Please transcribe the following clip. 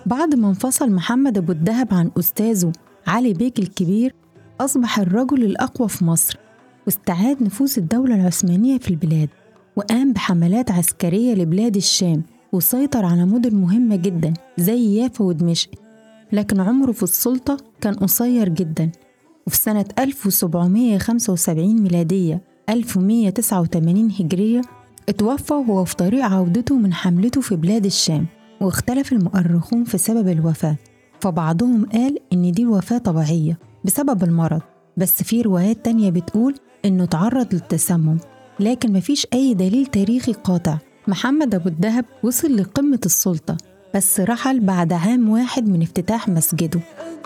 بعد ما انفصل محمد أبو الدهب عن أستاذه علي بيك الكبير أصبح الرجل الأقوى في مصر واستعاد نفوذ الدولة العثمانية في البلاد وقام بحملات عسكرية لبلاد الشام وسيطر على مدن مهمة جدا زي يافا ودمشق لكن عمره في السلطة كان قصير جدا وفي سنة 1775 ميلادية 1189 هجرية اتوفى وهو في طريق عودته من حملته في بلاد الشام واختلف المؤرخون في سبب الوفاة فبعضهم قال إن دي وفاة طبيعية بسبب المرض بس في روايات تانية بتقول إنه تعرض للتسمم لكن مفيش أي دليل تاريخي قاطع محمد أبو الدهب وصل لقمة السلطة بس رحل بعد عام واحد من افتتاح مسجده